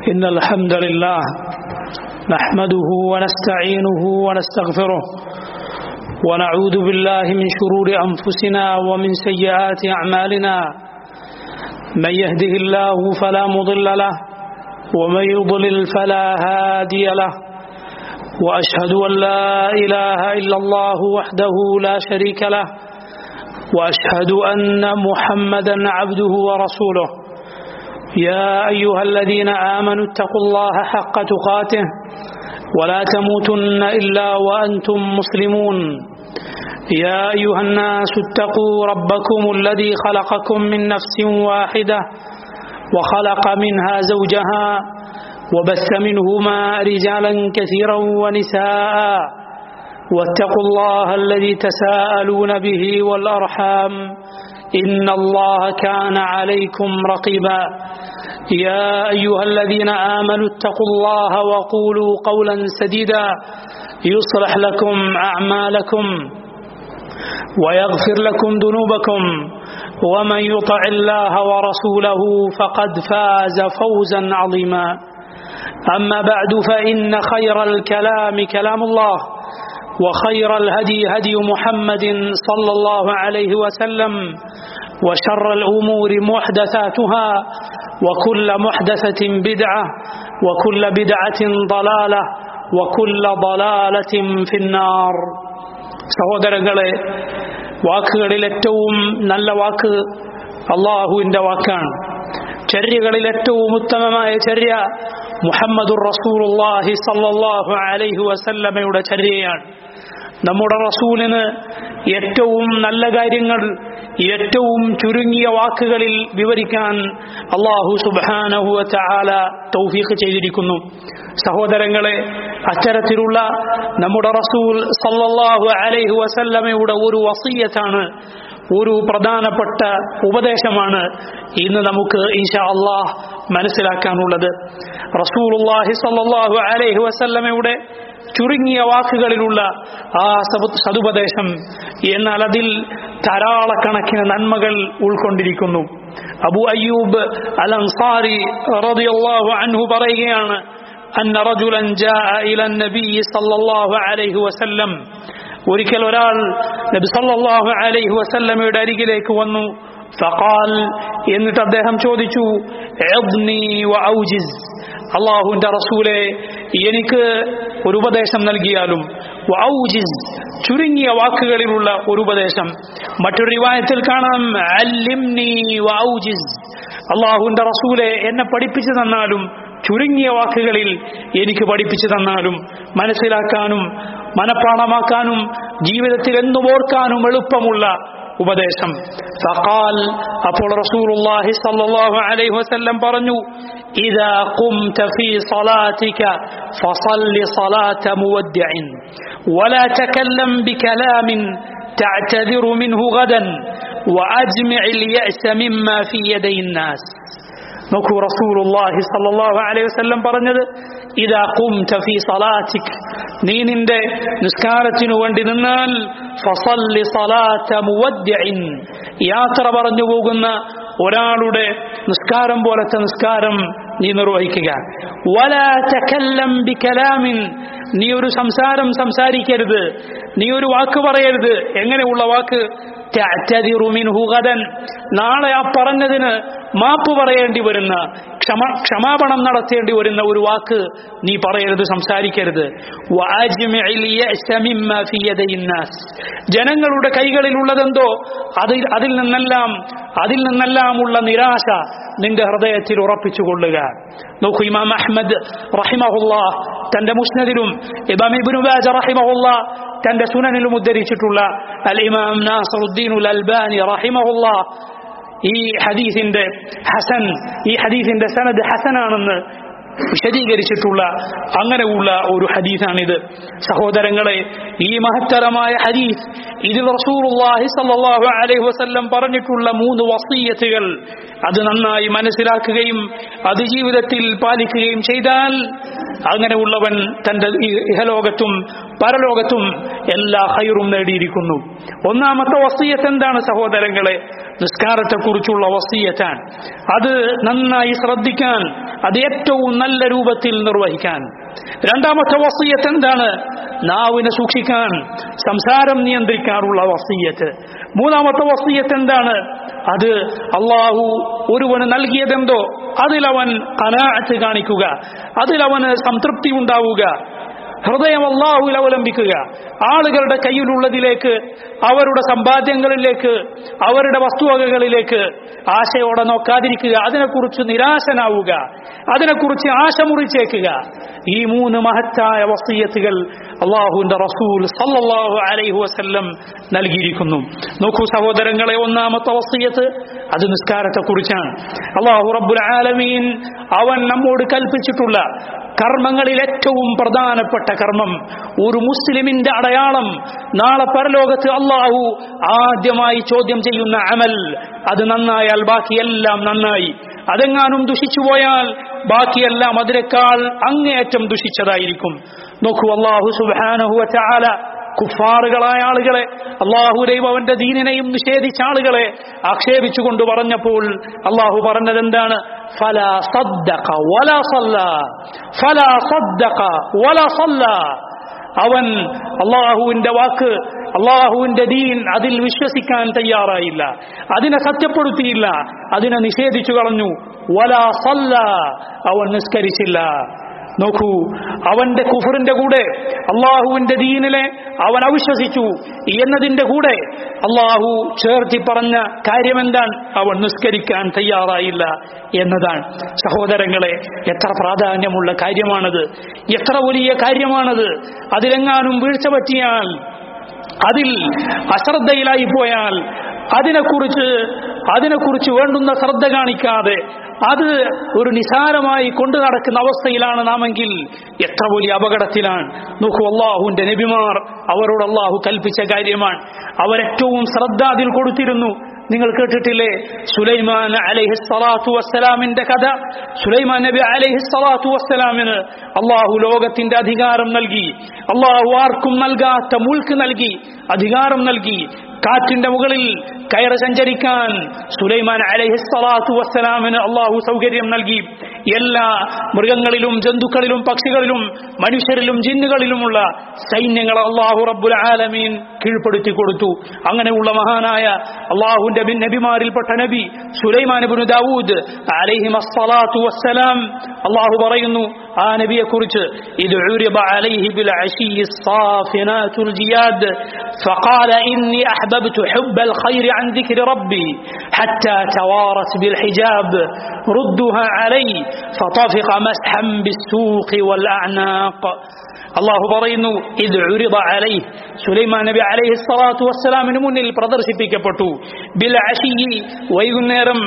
إن الحمد لله نحمده ونستعينه ونستغفره ونعوذ بالله من شرور أنفسنا ومن سيئات أعمالنا من يهده الله فلا مضل له ومن يضلل فلا هادي له وأشهد أن لا إله إلا الله وحده لا شريك له وأشهد أن محمدا عبده ورسوله يا أيها الذين آمنوا اتقوا الله حق تقاته ولا تموتن إلا وأنتم مسلمون يا أيها الناس اتقوا ربكم الذي خلقكم من نفس واحدة وخلق منها زوجها وبث منهما رجالا كثيرا ونساء واتقوا الله الذي تساءلون به والأرحام إن الله كان عليكم رقيبا يا أيها الذين آمنوا اتقوا الله وقولوا قولا سديدا يصلح لكم أعمالكم ويغفر لكم ذنوبكم ومن يطع الله ورسوله فقد فاز فوزا عظيما أما بعد فإن خير الكلام كلام الله وخير الهدي هدي محمد صلى الله عليه وسلم وشر الأمور محدثاتها وكل محدثة بدعة وكل بدعة ضلالة وكل ضلالة في النار സഹോദരങ്ങളെ വാക്കുകളിൽ ഏറ്റവും നല്ല വാക്ക് അള്ളാഹുവിൻ്റെ വാക്കാണ് ചര്യകളിൽ ഏറ്റവും ഉത്തമമായ ചര്യ മുഹമ്മദുർ റസൂലുള്ളാഹി സല്ലല്ലാഹു അലൈഹി വസല്ലമയുടെ ചര്യയാണ് നമ്മുടെ റസൂലിന് ഏറ്റവും നല്ല കാര്യങ്ങൾ ഏറ്റവും ചുരുങ്ങിയ വാക്കുകളിൽ വിവരിക്കാൻ അള്ളാഹു സുബാനഹുവ ചാല തൗഫീഖ് ചെയ്തിരിക്കുന്നു സഹോദരങ്ങളെ അത്തരത്തിലുള്ള നമ്മുടെ റസൂൽ സല്ലല്ലാഹു അലൈഹി വസല്ലമയുടെ ഒരു വസീയത്താണ് ഒരു പ്രധാനപ്പെട്ട ഉപദേശമാണ് ഇന്ന് നമുക്ക് ഇൻഷാ അള്ളാഹ് മനസ്സിലാക്കാനുള്ളത് റസൂലുള്ളാഹി സല്ലല്ലാഹു അലൈഹി വസല്ലമയുടെ ചുരുങ്ങിയ വാക്കുകളിലുള്ള ആ സതുപദേശം എന്നാൽ അതിൽ ധാരാളക്കണക്കിന് നന്മകൾ ഉൾക്കൊണ്ടിരിക്കുന്നു അബു അയ്യൂബ് അൽ അൻസാരി റളിയല്ലാഹു അൻഹു പറയുകയാണ് അന്ന റജുലൻ ജാഅ ഇല നബി സല്ലല്ലാഹു അലൈഹി വസല്ലം ഒരിക്കൽ ഒരാൾ നബി സല്ലല്ലാഹു അലൈഹി വസല്ലമയുടെ അരികിലേക്ക് വന്നു ഫഖാൽ എന്നിട്ട് അദ്ദേഹം ചോദിച്ചു അള്ളാഹുവിന്റെ റസൂലെ എനിക്ക് ഒരു ഉപദേശം നൽകിയാലും ഔജിസ് ചുരുങ്ങിയ വാക്കുകളിലുള്ള ഒരു ഉപദേശം മറ്റൊരു റിവായത്തിൽ കാണാം അള്ളാഹുവിന്റെ റസൂലെ എന്നെ പഠിപ്പിച്ചു തന്നാലും ചുരുങ്ങിയ വാക്കുകളിൽ എനിക്ക് പഠിപ്പിച്ചു തന്നാലും മനസ്സിലാക്കാനും മനഃപ്പാടമാക്കാനും ജീവിതത്തിൽ എന്നും ഓർക്കാനും എളുപ്പമുള്ള ഉപദേശം ഫഖാൽ അപ്പോൾ റസൂലുള്ളാഹി സ്വല്ലല്ലാഹു അലൈഹി വസല്ലം പറഞ്ഞു ഇദാ ഖുംത ഫീ صلاتك فصل صلاة مودع ولا تكلم بكلام تعتذر منه غدا وأجمع اليأس مما في يدي الناس നോക്കൂ റസൂലുള്ളാഹി സ്വല്ലല്ലാഹു അലൈഹി വസല്ലം പറഞ്ഞത് ഇദാ ഖുംത ഫീ സലാത്തിക് നീ നിന്റെ നിസ്കാരത്തിനു വേണ്ടി നിന്നാൽ ഫസല്ലി സലാത്ത മുവദ്ദിഇൻ യാത്ര പറഞ്ഞു പോകുന്ന ഒരാളുടെ നിസ്കാരം പോലത്തെ നിസ്കാരം നീ നിർവഹിക്കുക വലാ തകല്ലം ബികലാമിൻ നീ ഒരു സംസാരം സംസാരിക്കരുത് നീ ഒരു വാക്ക് പറയരുത് എങ്ങനെയുള്ള വാക്ക് നാളെ ആ പറഞ്ഞതിന് മാപ്പ് പറയേണ്ടി വരുന്ന ക്ഷമ ക്ഷമാപണം നടത്തേണ്ടി വരുന്ന ഒരു വാക്ക് നീ പറയരുത് സംസാരിക്കരുത് ജനങ്ങളുടെ കൈകളിലുള്ളതെന്തോ അതിൽ അതിൽ നിന്നെല്ലാം അതിൽ നിന്നെല്ലാമുള്ള നിരാശ നിന്റെ ഹൃദയത്തിൽ ഉറപ്പിച്ചു കൊള്ളുക നോക്കൂ ഇമാം അഹ്മദ് റഹിമഹുല്ല തന്റെ മുസ്നദിലും ഇമാം ഇബ്നു ബാജ റഹിമഹുല്ല തന്റെ സുനനിലും ഉദ്ധരിച്ചിട്ടുള്ള അൽ ഇമാം നാസറുദ്ദീൻ ഉൽ അൽബാനി റഹിമഹുല്ല ഈ ഹദീസിന്റെ ഹസൻ ഈ ഹദീസിന്റെ സനദ് ഹസനാണെന്ന് വിശദീകരിച്ചിട്ടുള്ള അങ്ങനെയുള്ള ഒരു ഹദീസാണിത് സഹോദരങ്ങളെ ഈ മഹത്തരമായ ഹദീസ് ഇതിൽ റസൂലുള്ളാഹി സ്വല്ലല്ലാഹു അലൈഹി വസല്ലം പറഞ്ഞിട്ടുള്ള മൂന്ന് വസീയത്തുകൾ അത് നന്നായി മനസ്സിലാക്കുകയും അത് ജീവിതത്തിൽ പാലിക്കുകയും ചെയ്താൽ അങ്ങനെയുള്ളവൻ തന്റെ ഈ ഇഹലോകത്തും പരലോകത്തും എല്ലാ ഹൈറും നേടിയിരിക്കുന്നു ഒന്നാമത്തെ വസീയത്ത് എന്താണ് സഹോദരങ്ങളെ നിസ്കാരത്തെക്കുറിച്ചുള്ള വസീയത്താണ് അത് നന്നായി ശ്രദ്ധിക്കാൻ അത് ഏറ്റവും നല്ല രൂപത്തിൽ നിർവഹിക്കാൻ രണ്ടാമത്തെ വസീയത്ത് എന്താണ് നാവിനെ സൂക്ഷിക്കാൻ സംസാരം നിയന്ത്രിക്കാനുള്ള വസീയത്ത് മൂന്നാമത്തെ വസീയത്ത് എന്താണ് അത് അള്ളാഹു ഒരുവന് നൽകിയതെന്തോ അതിലവൻ അനാഅത്ത് കാണിക്കുക അതിലവന് സംതൃപ്തി ഉണ്ടാവുക ഹൃദയം അള്ളാഹുൽ അവലംബിക്കുക ആളുകളുടെ കയ്യിലുള്ളതിലേക്ക് അവരുടെ സമ്പാദ്യങ്ങളിലേക്ക് അവരുടെ വസ്തുവകകളിലേക്ക് ആശയോടെ നോക്കാതിരിക്കുക അതിനെക്കുറിച്ച് നിരാശനാവുക അതിനെക്കുറിച്ച് ആശ മുറിച്ചേക്കുക ഈ മൂന്ന് മഹത്തായ വസീയത്തുകൾ അള്ളാഹുവിന്റെ റസൂൽ സല്ലല്ലാഹു അലൈഹി വസല്ലം നൽകിയിരിക്കുന്നു നോക്കൂ സഹോദരങ്ങളെ ഒന്നാമത്തെ വസീയത്ത് അത് നിസ്കാരത്തെക്കുറിച്ചാണ് അള്ളാഹു റബ്ബുൽ ആലമീൻ അവൻ നമ്മോട് കൽപ്പിച്ചിട്ടുള്ള കർമ്മങ്ങളിൽ ഏറ്റവും പ്രധാനപ്പെട്ട കർമ്മം ഒരു മുസ്ലിമിന്റെ അടയാളം നാളെ പരലോകത്ത് അള്ളാഹു ആദ്യമായി ചോദ്യം ചെയ്യുന്ന അമൽ അത് നന്നായാൽ ബാക്കിയെല്ലാം നന്നായി അതെങ്ങാനും ദുഷിച്ചു പോയാൽ ബാക്കിയെല്ലാം അതിനേക്കാൾ അങ്ങേയറ്റം ദുഷിച്ചതായിരിക്കും നോക്കൂ അള്ളാഹു സുബാനഹുവ ചാല കുഫാറുകളായ ആളുകളെ അള്ളാഹുരെയും അവന്റെ ദീനിനെയും നിഷേധിച്ച ആളുകളെ ആക്ഷേപിച്ചുകൊണ്ട് പറഞ്ഞപ്പോൾ അള്ളാഹു പറഞ്ഞത് എന്താണ് ഫല സദ്ദഖ വല സല്ല ഫല സദ്ദഖ വല സല്ല അവൻ അള്ളാഹുവിന്റെ വാക്ക് അള്ളാഹുവിന്റെ ദീൻ അതിൽ വിശ്വസിക്കാൻ തയ്യാറായില്ല അതിനെ സത്യപ്പെടുത്തിയില്ല അതിനെ നിഷേധിച്ചു കളഞ്ഞു വല സല്ല അവൻ നിസ്കരിച്ചില്ല നോക്കൂ അവന്റെ കുഫറിന്റെ കൂടെ അള്ളാഹുവിന്റെ ദീനിലെ അവൻ അവിശ്വസിച്ചു എന്നതിന്റെ കൂടെ അള്ളാഹു ചേർത്തി പറഞ്ഞ കാര്യമെന്താണ് അവൻ നിസ്കരിക്കാൻ തയ്യാറായില്ല എന്നതാണ് സഹോദരങ്ങളെ എത്ര പ്രാധാന്യമുള്ള കാര്യമാണത് എത്ര വലിയ കാര്യമാണത് അതിലെങ്ങാനും വീഴ്ച പറ്റിയാൽ അതിൽ അശ്രദ്ധയിലായി പോയാൽ അതിനെക്കുറിച്ച് അതിനെക്കുറിച്ച് വേണ്ടുന്ന ശ്രദ്ധ കാണിക്കാതെ അത് ഒരു നിസാരമായി കൊണ്ടു നടക്കുന്ന അവസ്ഥയിലാണ് നാമെങ്കിൽ എത്ര വലിയ അപകടത്തിലാണ് നോക്കൂ അള്ളാഹുവിന്റെ നബിമാർ അവരോട് അള്ളാഹു കൽപ്പിച്ച കാര്യമാണ് അവരേറ്റവും ശ്രദ്ധ അതിൽ കൊടുത്തിരുന്നു നിങ്ങൾ കേട്ടിട്ടില്ലേ സുലൈമാൻ അലൈഹി സ്വലാത്തു വസ്സലാമിന്റെ കഥ സുലൈമാൻ നബി അലൈഹി സ്വലാത്തു വസ്സലാമിന് അള്ളാഹു ലോകത്തിന്റെ അധികാരം നൽകി അള്ളാഹു ആർക്കും നൽകാത്ത മുൾക്ക് നൽകി അധികാരം നൽകി കാറ്റിന്റെ മുകളിൽ കയറ് സഞ്ചരിക്കാൻ സുലൈമാൻ അലൈഹി സ്വലാത്തു വസ്സലാമിന് അള്ളാഹു സൗകര്യം നൽകി എല്ലാ മൃഗങ്ങളിലും ജന്തുക്കളിലും പക്ഷികളിലും മനുഷ്യരിലും ജിന്നുകളിലുമുള്ള സൈന്യങ്ങൾ അള്ളാഹു റബ്ബുൽ ആലമീൻ കീഴ്പ്പെടുത്തി കൊടുത്തു അങ്ങനെയുള്ള മഹാനായ അള്ളാഹുന്റെ ബിൻ നബിമാരിൽപ്പെട്ട നബി സുലൈമാൻ ബിൻ ദാവൂദ് അലൈഹി മസ്സലാത്തു വസ്സലാം അള്ളാഹു പറയുന്നു ആ നബിയെ കുറിച്ച് ഇത് ഉരിബ അലൈഹി ബിൽ അശി الصافنات الجياد فقال إني أحببت حب الخير عن ذكر ربي حتى توارت بالحجاب ردها علي فطفق مسحا بالسوق والأعناق അള്ളാഹു പറയുന്നു ഇത് ഉരിദ അലൈഹ് സുലൈമാൻ നബി അലൈഹി സ്വലാത്തു വസ്സലാമിന് മുന്നിൽ പ്രദർശിപ്പിക്കപ്പെട്ടു ബിൽ അഷിയി വൈകുന്നേരം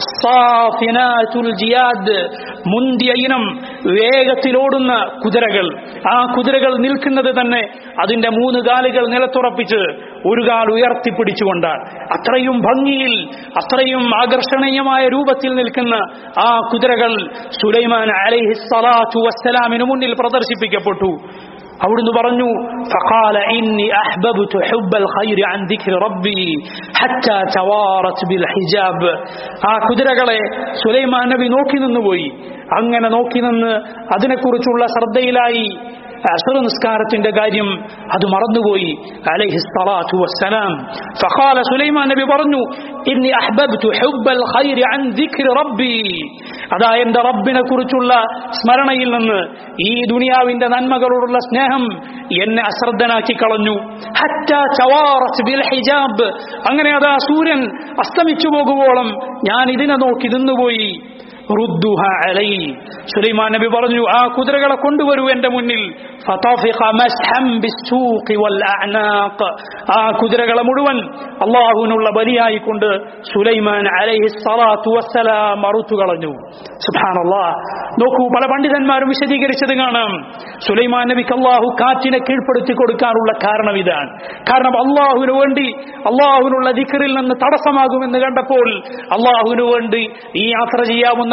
അസ്സാഫിനാതുൽ ജിയാദ് മുന്തിയ ഇനം വേഗത്തിലോടുന്ന കുതിരകൾ ആ കുതിരകൾ നിൽക്കുന്നത് തന്നെ അതിന്റെ മൂന്ന് കാലുകൾ നിലത്തുറപ്പിച്ച് ഒരു കാൽ ഉയർത്തിപ്പിടിച്ചുകൊണ്ടാണ് അത്രയും ഭംഗിയിൽ അത്രയും ആകർഷണീയമായ രൂപത്തിൽ നിൽക്കുന്ന ആ കുതിരകൾ സുലൈമാൻ അലൈഹി സ്വലാത്തു വസ്സലാമിന് മുന്നിൽ പ്രദർശിപ്പിക്കപ്പെട്ടു അവിടുന്ന് പറഞ്ഞു فقال إني أحببت حب الخير عن ذكر ربي حتى توارت بالحجاب ആ കുതിരകളെ സുലൈമാൻ നബി നോക്കി നിന്നുപോയി അങ്ങനെ നോക്കി നിന്ന് അതിനെക്കുറിച്ചുള്ള ശ്രദ്ധയിലായി അസർ നിസ്കാരത്തിന്റെ കാര്യം അത് മറന്നുപോയി അലൈഹി സ്വലാത്തു വസ്സലാം ഫഖാല സുലൈമാൻ നബി പറഞ്ഞു ഇന്നി അഹ്ബബ്തു ഹുബ്ബൽ ഖൈരി അൻ ദിക്രി റബ്ബി അതാ എന്റെ റബ്ബിനെ കുറിച്ചുള്ള സ്മരണയിൽ നിന്ന് ഈ ദുനിയാവിന്റെ നന്മകളോടുള്ള സ്നേഹം എന്നെ അശ്രദ്ധനാക്കി കളഞ്ഞു ഹറ്റാ ചവാറത്ത് ബിൽ ഹിജാബ് അങ്ങനെ അതാ സൂര്യൻ അസ്തമിച്ചു പോകുവോളം ഞാൻ ഇതിനെ നോക്കി നിന്നുപോയി റുദ്ദുഹ അലൈ സുലൈമാൻ നബി പറഞ്ഞു ആ കുതിരകളെ കൊണ്ടുവരൂ എന്റെ മുന്നിൽ ഫതഫിഖ മസ്ഹം ബിസ്സൂഖി വൽ അഅനാഖ് ആ കുതിരകളെ മുഴുവൻ അള്ളാഹുവിനുള്ള ബലിയായിക്കൊണ്ട് സുലൈമാൻ അലൈഹി സ്വലാത്തു വസ്സലാം മറുത്തു കളഞ്ഞു സുബ്ഹാനല്ലാഹ് നോക്കൂ പല പണ്ഡിതന്മാരും വിശദീകരിച്ചത് കാണാം സുലൈമാൻ നബിക്ക് അള്ളാഹു കാറ്റിനെ കീഴ്പ്പെടുത്തി കൊടുക്കാനുള്ള കാരണം ഇതാണ് കാരണം അള്ളാഹുവിന് വേണ്ടി അള്ളാഹുവിനുള്ള ദിക്കറിൽ നിന്ന് തടസ്സമാകുമെന്ന് കണ്ടപ്പോൾ അള്ളാഹുവിന് വേണ്ടി ഈ യാത്ര ചെയ്യാവുന്ന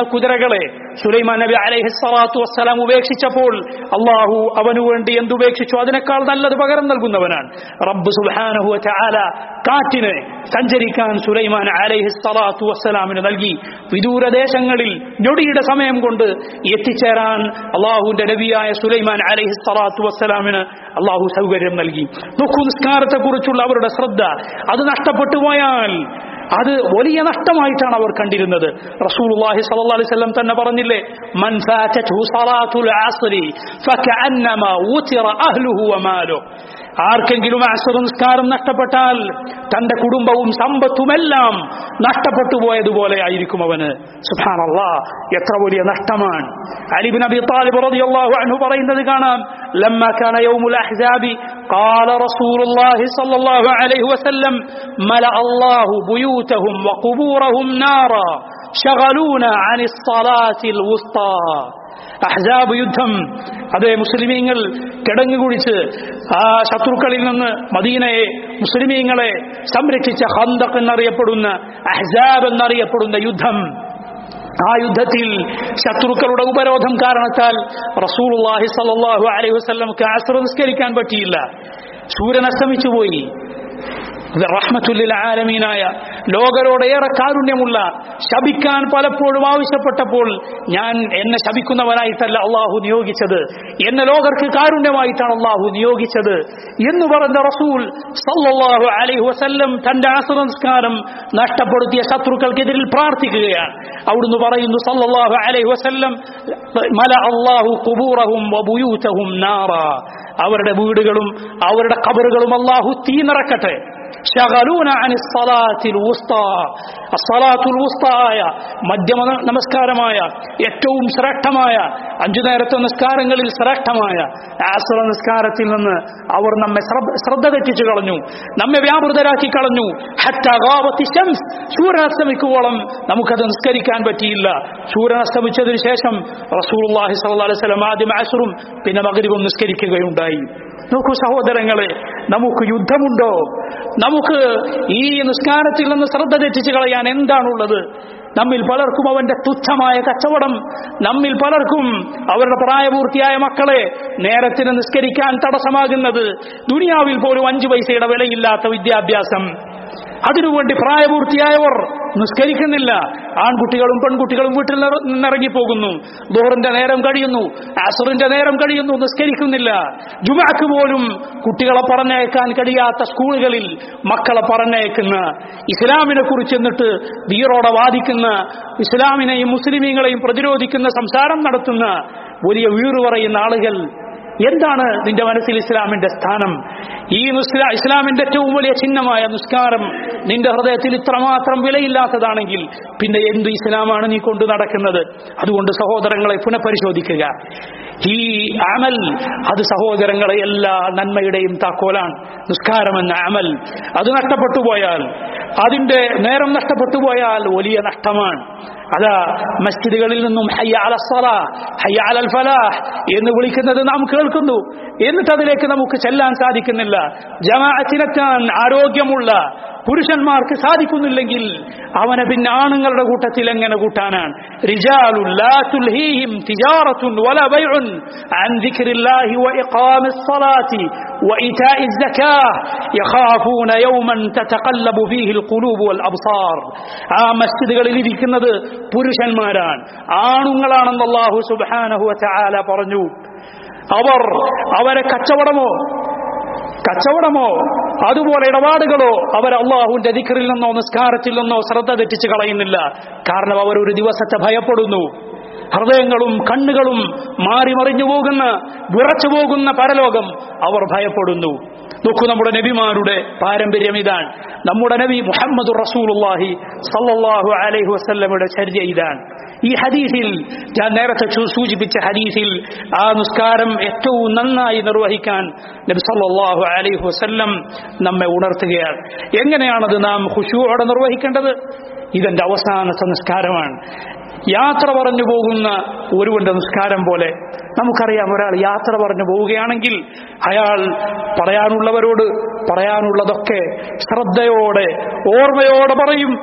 കുതിരകളെ സുലൈമാൻ നബി അലൈഹി സ്വലാത്തു വസ്സലാം ഉപേക്ഷിച്ചപ്പോൾ അള്ളാഹു അവനു വേണ്ടി എന്തുപേക്ഷിച്ചു അതിനേക്കാൾ നല്ലത് പകരം നൽകുന്നവനാണ് റബ്ബ് സുബ്ഹാനഹു വതആല കാറ്റിന് സഞ്ചരിക്കാൻ സുലൈമാൻ അലൈഹി സ്വലാത്തു വസ്സലാമിന് നൽകി വിദൂരദേശങ്ങളിൽ ഞൊടിയുടെ സമയം കൊണ്ട് എത്തിച്ചേരാൻ അള്ളാഹുവിന്റെ നബിയായ സുലൈമാൻ അലൈഹി സ്വലാത്തു വസ്സലാമിന് അള്ളാഹു സൗകര്യം നൽകി നോക്കൂ നിസ്കാരത്തെക്കുറിച്ചുള്ള അവരുടെ ശ്രദ്ധ അത് നഷ്ടപ്പെട്ടു പോയാൽ അത് വലിയ നഷ്ടമായിട്ടാണ് അവർ കണ്ടിരുന്നത് റസൂലുള്ളാഹി സ്വല്ലല്ലാഹി അലൈഹി വസല്ലം തന്നെ പറഞ്ഞില്ലേ മൻ ഫാതത്ഹു സ്വലാത്തുൽ അസ്രി ഫകഅന്നമാ ഉതിറ അഹ്ലുഹു വമാലുഹു ആർക്കെങ്കിലും അസ്ർ നിസ്കാരം നഷ്ടപ്പെട്ടാൽ തന്റെ കുടുംബവും സമ്പത്തുമെല്ലാം നഷ്ടപ്പെട്ടു പോയതുപോലെ ആയിരിക്കും അവന് സുബ്ഹാനല്ലാ എത്ര വലിയ നഷ്ടമാണ് അലിബിൻ അബി താലിബ് റളിയല്ലാഹു അൻഹു പറയുന്നത് കാണാം لما كان يوم الأحزاب قال رسول الله صلى الله عليه وسلم ملأ الله بيوتهم وقبورهم نارا شغلونا عن الصلاة الوسطى അഹ്സാബ് യുദ്ധം അതേ മുസ്ലിമീങ്ങൾ കിടങ്ങു കുടിച്ച് ആ ശത്രുക്കളിൽ നിന്ന് മദീനയെ മുസ്ലിമീങ്ങളെ സംരക്ഷിച്ച ഹന്തക് എന്നറിയപ്പെടുന്ന അഹ്സാബ് എന്നറിയപ്പെടുന്ന യുദ്ധം ആ യുദ്ധത്തിൽ ശത്രുക്കളുടെ ഉപരോധം കാരണത്താൽ റസൂലുള്ളാഹി സ്വല്ലല്ലാഹു അലൈഹി വസല്ലമക്ക് അസ്ർ നിസ്കരിക്കാൻ പറ്റിയില്ല സൂര്യൻ അസ്തമിച്ചു പോയി റഹ്മത്തുല്ലിൽ ആലമീനായ ലോകരോട് ഏറെ കാരുണ്യമുള്ള ശപിക്കാൻ പലപ്പോഴും ആവശ്യപ്പെട്ടപ്പോൾ ഞാൻ എന്നെ ശപിക്കുന്നവനായിട്ടല്ല അള്ളാഹു നിയോഗിച്ചത് എന്നെ ലോകർക്ക് കാരുണ്യമായിട്ടാണ് അള്ളാഹു നിയോഗിച്ചത് എന്ന് പറഞ്ഞ റസൂൽ സല്ലല്ലാഹു അലൈഹി വസല്ലം തന്റെ ആശ്രംസ്കാരം നഷ്ടപ്പെടുത്തിയ ശത്രുക്കൾക്കെതിരിൽ പ്രാർത്ഥിക്കുകയാണ് അവിടുന്ന് പറയുന്നു സല്ലല്ലാഹു അലൈഹി വസല്ലം മല അള്ളാഹു കുബൂറഹും വബുയൂതഹും നാറ അവരുടെ വീടുകളും അവരുടെ കബറുകളും അള്ളാഹു തീ നിറക്കട്ടെ ഷഗലൂന അനി സലാത്തിൽ അസ്സലാത്തുൽ വുസ്തായ മധ്യമ നമസ്കാരമായ ഏറ്റവും ശ്രേഷ്ഠമായ അഞ്ചു നേരത്തെ നിസ്കാരങ്ങളിൽ ശ്രേഷ്ഠമായ ആശ്ര നിസ്കാരത്തിൽ നിന്ന് അവർ നമ്മെ ശ്രദ്ധ തെറ്റിച്ചു കളഞ്ഞു നമ്മെ വ്യാപൃതരാക്കി കളഞ്ഞു സൂര്യൻ അസ്തമിക്കുവോളം നമുക്കത് നിസ്കരിക്കാൻ പറ്റിയില്ല സൂര്യൻ അസ്തമിച്ചതിന് ശേഷം റസൂലുള്ളാഹി സ്വല്ലല്ലാഹി അലൈഹി വസല്ലം ആദ്യം അസുറും പിന്നെ മഗ്രിബും നിസ്കരിക്കുകയുണ്ടായി നോക്കൂ സഹോദരങ്ങളെ നമുക്ക് യുദ്ധമുണ്ടോ നമുക്ക് ഈ നിസ്കാരത്തിൽ നിന്ന് ശ്രദ്ധ തെറ്റിച്ച് കളയാൻ എന്താണുള്ളത് നമ്മിൽ പലർക്കും അവന്റെ തുച്ഛമായ കച്ചവടം നമ്മിൽ പലർക്കും അവരുടെ പ്രായപൂർത്തിയായ മക്കളെ നേരത്തിന് നിസ്കരിക്കാൻ തടസ്സമാകുന്നത് ദുനിയാവിൽ പോലും അഞ്ചു പൈസയുടെ വിലയില്ലാത്ത വിദ്യാഭ്യാസം അതിനുവേണ്ടി പ്രായപൂർത്തിയായവർ നിസ്കരിക്കുന്നില്ല ആൺകുട്ടികളും പെൺകുട്ടികളും വീട്ടിൽ നിന്നിറങ്ങിപ്പോകുന്നു ദോറിന്റെ നേരം കഴിയുന്നു അസറിന്റെ നേരം കഴിയുന്നു നിസ്കരിക്കുന്നില്ല ജുമാക്ക് പോലും കുട്ടികളെ പറഞ്ഞയക്കാൻ കഴിയാത്ത സ്കൂളുകളിൽ മക്കളെ പറഞ്ഞയക്കുന്ന ഇസ്ലാമിനെ കുറിച്ച് എന്നിട്ട് വീറോടെ വാദിക്കുന്ന ഇസ്ലാമിനെയും മുസ്ലിമീങ്ങളെയും പ്രതിരോധിക്കുന്ന സംസാരം നടത്തുന്ന വലിയ വീറ് പറയുന്ന ആളുകൾ എന്താണ് നിന്റെ മനസ്സിൽ ഇസ്ലാമിന്റെ സ്ഥാനം ഈ ഇസ്ലാമിന്റെ ഏറ്റവും വലിയ ചിഹ്നമായ നിസ്കാരം നിന്റെ ഹൃദയത്തിൽ ഇത്രമാത്രം വിലയില്ലാത്തതാണെങ്കിൽ പിന്നെ എന്ത് ഇസ്ലാമാണ് നീ കൊണ്ടു നടക്കുന്നത് അതുകൊണ്ട് സഹോദരങ്ങളെ പുനഃപരിശോധിക്കുക ഈ അമൽ അത് സഹോദരങ്ങളെ എല്ലാ നന്മയുടെയും താക്കോലാണ് നിസ്കാരമെന്ന അമൽ അത് നഷ്ടപ്പെട്ടു പോയാൽ അതിന്റെ നേരം നഷ്ടപ്പെട്ടു പോയാൽ വലിയ നഷ്ടമാണ് അതാ മസ്ജിദുകളിൽ നിന്നും ഹയ്യ അലസ്സല ഹയ്യ അലൽ ഫലാഹ് എന്ന് വിളിക്കുന്നത് നാം കേൾക്കുന്നു എന്നിട്ട് അതിലേക്ക് നമുക്ക് ചെല്ലാൻ സാധിക്കുന്നില്ല ജമാഅത്തിനെത്താൻ ആരോഗ്യമുള്ള പുരുഷന്മാർക്ക് സാധിക്കുന്നില്ലെങ്കിൽ അവനെ പിന്നെ ആണുങ്ങളുടെ കൂട്ടത്തിൽ എങ്ങനെ കൂട്ടാനാണ് റിജാലുൻ ലാ തുൽഹീഹിം തിജാറത്തുൻ വല ബൈഉൻ അൻ ദിക്രില്ലാഹി വഇഖാമിസ് സ്വലാത്തി وإيتاء الزكاة يخافون يوما تتقلب فيه القلوب والأبصار ആ മസ്ജിദുകളിൽ ഇരിക്കുന്നത് പുരുഷന്മാരാണ് ആണുങ്ങളാണെന്ന് അല്ലാഹു സുബ്ഹാനഹു വതആല പറഞ്ഞു അവർ അവരെ കച്ചവടമോ കച്ചവടമോ അതുപോലെ ഇടപാടുകളോ അവർ അള്ളാഹുവിന്റെ ദിക്കറിൽ നിന്നോ നിസ്കാരത്തിൽ നിന്നോ ശ്രദ്ധ തെറ്റിച്ച് കളയുന്നില്ല കാരണം അവർ ഒരു ദിവസത്തെ ഭയപ്പെടുന്നു ഹൃദയങ്ങളും കണ്ണുകളും മാറി മറിഞ്ഞു പോകുന്ന വിറച്ചു പോകുന്ന പരലോകം അവർ ഭയപ്പെടുന്നു നോക്കൂ നമ്മുടെ നബിമാരുടെ പാരമ്പര്യം ഇതാണ് നമ്മുടെ നബി മുഹമ്മദ് റസൂലുള്ളാഹി സല്ലല്ലാഹു അലൈഹി വസല്ലമയുടെ ചര്യ ഇതാണ് ഈ ഹദീസിൽ ഞാൻ നേരത്തെ സൂചിപ്പിച്ച ഹദീസിൽ ആ നിസ്കാരം ഏറ്റവും നന്നായി നിർവഹിക്കാൻ നബി സല്ലല്ലാഹു അലൈഹി വസല്ലം നമ്മെ ഉണർത്തുകയാണ് എങ്ങനെയാണത് നാം ഖുശൂഅോടെ നിർവഹിക്കേണ്ടത് ഇതെന്റെ അവസാനത്തെ നിസ്കാരമാണ് യാത്ര പറഞ്ഞു പോകുന്ന ഒരുവന്റെ നിസ്കാരം പോലെ നമുക്കറിയാം ഒരാൾ യാത്ര പറഞ്ഞു പോവുകയാണെങ്കിൽ അയാൾ പറയാനുള്ളവരോട് പറയാനുള്ളതൊക്കെ ശ്രദ്ധയോടെ ഓർമ്മയോടെ പറയും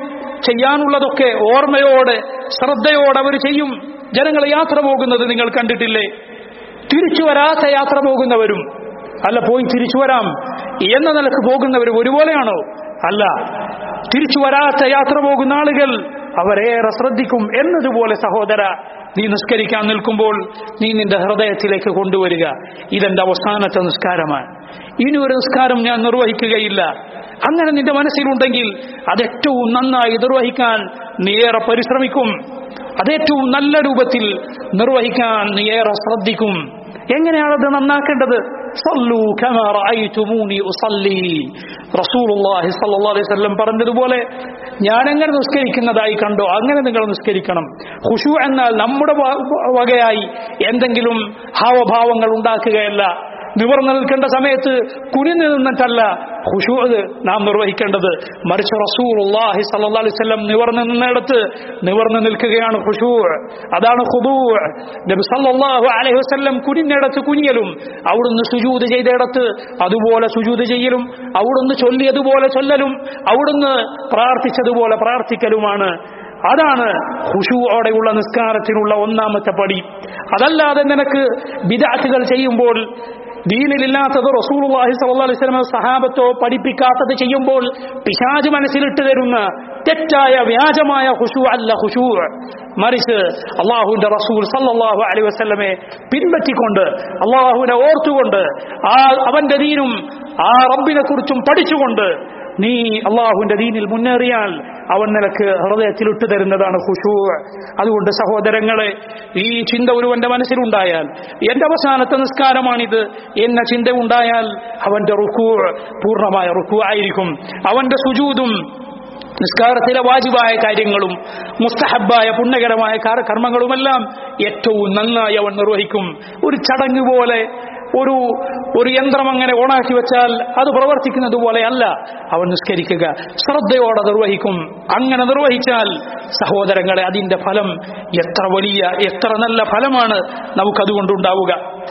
ചെയ്യാനുള്ളതൊക്കെ ഓർമ്മയോടെ ശ്രദ്ധയോടെ അവർ ചെയ്യും ജനങ്ങൾ യാത്ര പോകുന്നത് നിങ്ങൾ കണ്ടിട്ടില്ലേ തിരിച്ചു വരാത്ത യാത്ര പോകുന്നവരും അല്ല പോയി തിരിച്ചു വരാം എന്ന നിലക്ക് പോകുന്നവരും ഒരുപോലെയാണോ അല്ല തിരിച്ചു വരാത്ത യാത്ര പോകുന്ന ആളുകൾ അവരേറെ ശ്രദ്ധിക്കും എന്നതുപോലെ സഹോദര നീ നിസ്കരിക്കാൻ നിൽക്കുമ്പോൾ നീ നിന്റെ ഹൃദയത്തിലേക്ക് കൊണ്ടുവരിക ഇതെന്റെ അവസാനത്തെ നിസ്കാരമാണ് ഇനി ഒരു നിസ്കാരം ഞാൻ നിർവഹിക്കുകയില്ല അങ്ങനെ നിന്റെ മനസ്സിലുണ്ടെങ്കിൽ അത് ഏറ്റവും നന്നായി നിർവഹിക്കാൻ നീ ഏറെ പരിശ്രമിക്കും അതേറ്റവും നല്ല രൂപത്തിൽ നിർവഹിക്കാൻ നീ ഏറെ ശ്രദ്ധിക്കും എങ്ങനെയാണത് നന്നാക്കേണ്ടത് സല്ലു കമാ റഅയ്തുമൂനി ഉസല്ലി റസൂലുള്ളാഹി സ്വല്ലല്ലാഹു അലൈഹി വസല്ലം പറഞ്ഞതുപോലെ ഞാൻ എങ്ങനെ നിസ്കരിക്കുന്നതായി കണ്ടോ അങ്ങനെ നിങ്ങൾ നിസ്കരിക്കണം ഖുശൂ എന്നാൽ നമ്മുടെ വ- വകയായി എന്തെങ്കിലും ഹാവഭാവങ്ങൾ ഉണ്ടാക്കുകയല്ല നിവർന്നു നിൽക്കേണ്ട സമയത്ത് കുനിഞ്ഞു നിന്നിട്ടല്ല ഖുശൂ നാം നിർവഹിക്കേണ്ടത് മറിച്ച് റസൂലുള്ളാഹി സ്വല്ലല്ലാഹു അലൈഹി വസല്ലം നിവർന്നു നിന്നിടത്ത് നിവർന്നു നിൽക്കുകയാണ് ഖുശൂ അതാണ് ഖുദൂ നബി സല്ലല്ലാഹു അലൈഹി വസല്ലം കുനിഞ്ഞിടത്ത് കുനിയലും അവിടുന്ന് സുജൂദ് ചെയ്തിടത്ത് അതുപോലെ സുജൂദ് ചെയ്യലും അവിടുന്ന് ചൊല്ലിയതുപോലെ ചൊല്ലലും അവിടുന്ന് പ്രാർത്ഥിച്ചതുപോലെ പ്രാർത്ഥിക്കലുമാണ് അതാണ് ഖുശൂഓടെയുള്ള നിസ്കാരത്തിനുള്ള ഒന്നാമത്തെ പടി അതല്ലാതെ നിനക്ക് ബിദാറ്റുകൾ ചെയ്യുമ്പോൾ ദീനിലില്ലാത്തത് റസൂലുള്ളാഹി സ്വല്ലല്ലാഹു അലൈഹി വസല്ലം സഹാബത്തോ പഠിപ്പിക്കാത്തത് ചെയ്യുമ്പോൾ പിശാജ് മനസ്സിലിട്ട് തരുന്ന തെറ്റായ വ്യാജമായ ഖുശൂ അല്ല ഖുശൂ മറിച്ച് അള്ളാഹുവിന്റെ റസൂൽ സല്ലല്ലാഹു അലൈഹി വസല്ലമെ പിൻപറ്റിക്കൊണ്ട് അള്ളാഹുവിനെ ഓർത്തുകൊണ്ട് ആ അവന്റെ ദീനും ആ റബ്ബിനെ കുറിച്ചും പഠിച്ചുകൊണ്ട് നീ അള്ളാഹുവിന്റെ ദീനിൽ മുന്നേറിയാൽ അവൻ നിനക്ക് ഹൃദയത്തിൽ ഇട്ടു തരുന്നതാണ് ഖുശൂ അതുകൊണ്ട് സഹോദരങ്ങളെ ഈ ചിന്ത ഒരുവന്റെ മനസ്സിലുണ്ടായാൽ എന്റെ അവസാനത്തെ നിസ്കാരമാണിത് എന്ന ചിന്ത ഉണ്ടായാൽ അവന്റെ റുക്കൂ പൂർണ്ണമായ റുക്കൂ ആയിരിക്കും അവന്റെ സുജൂതും നിസ്കാരത്തിലെ വാജിബായ കാര്യങ്ങളും മുസ്തഹബായ പുണ്യകരമായ കാര- കർമ്മങ്ങളുമെല്ലാം ഏറ്റവും നന്നായി അവൻ നിർവഹിക്കും ഒരു ചടങ്ങ് പോലെ ഒരു ഒരു യന്ത്രം അങ്ങനെ ഓണാക്കി വെച്ചാൽ അത് പ്രവർത്തിക്കുന്നത് പോലെ അല്ല അവൻ നിസ്കരിക്കുക ശ്രദ്ധയോടെ നിർവഹിക്കും അങ്ങനെ നിർവഹിച്ചാൽ സഹോദരങ്ങളെ അതിന്റെ ഫലം എത്ര വലിയ എത്ര നല്ല ഫലമാണ് നമുക്കതുകൊണ്ടുണ്ടാവുക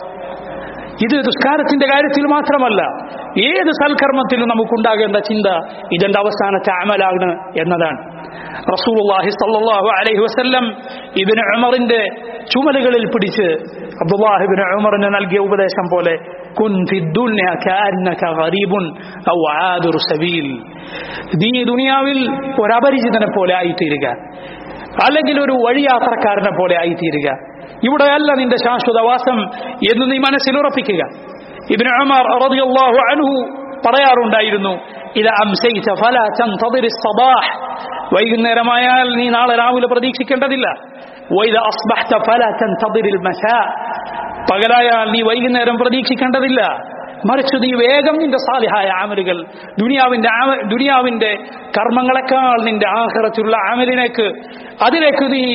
ഇത് നിസ്കാരത്തിന്റെ കാര്യത്തിൽ മാത്രമല്ല ഏത് സൽക്കർമ്മത്തിലും നമുക്കുണ്ടാകേണ്ട ചിന്ത ഇതിന്റെ അവസാനത്തെ അമലാണ് എന്നതാണ് റസൂലുള്ളാഹി സല്ലല്ലാഹു അലൈഹി വസല്ലം ഇബ്നു ഉമറിന്റെ ചുമലുകളിൽ പിടിച്ച് അബ്ദുല്ലാഹിബ്നു ഉമറിന് നൽകിയ ഉപദേശം പോലെ കുൻ ഫി ദുനിയ കഅന്നക ഗരീബുൻ ഔ ആദിറു സബീൽ നീ ദുനിയാവിൽ ഒരു അപരിചിതനെ പോലെ ആയിത്തീരുക അല്ലെങ്കിൽ ഒരു വഴിയാത്രക്കാരനെ പോലെ ആയിത്തീരുക ഇവിടെയല്ല നിന്റെ ശാശ്വതവാസം എന്ന് നീ മനസ്സിൽ ഉറപ്പിക്കുക ഇബ്നു ഉമർ റളിയല്ലാഹു അൻഹു പറയാറുണ്ടായിരുന്നു ഇത് അംസൈത ഫല തൻതദിർ الصباح വൈകുന്നേരമായാൽ നീ നാളെ രാവിലെ പ്രതീക്ഷിക്കേണ്ടതില്ല വൈദ അസ്ബഹ്ത ഫല തൻതദിർ المساء പകലായാൽ നീ വൈകുന്നേരം പ്രതീക്ഷിക്കേണ്ടതില്ല മറിച്ച് നീ വേഗം നിന്റെ സാലിഹായ ആമലുകൾ ദുനിയാവിന്റെ ആമ- ദുനിയാവിന്റെ കർമ്മങ്ങളെക്കാൾ നിന്റെ ആഹ്റത്തിലുള്ള ആമലിനേക്ക് അതിലേക്ക് നീ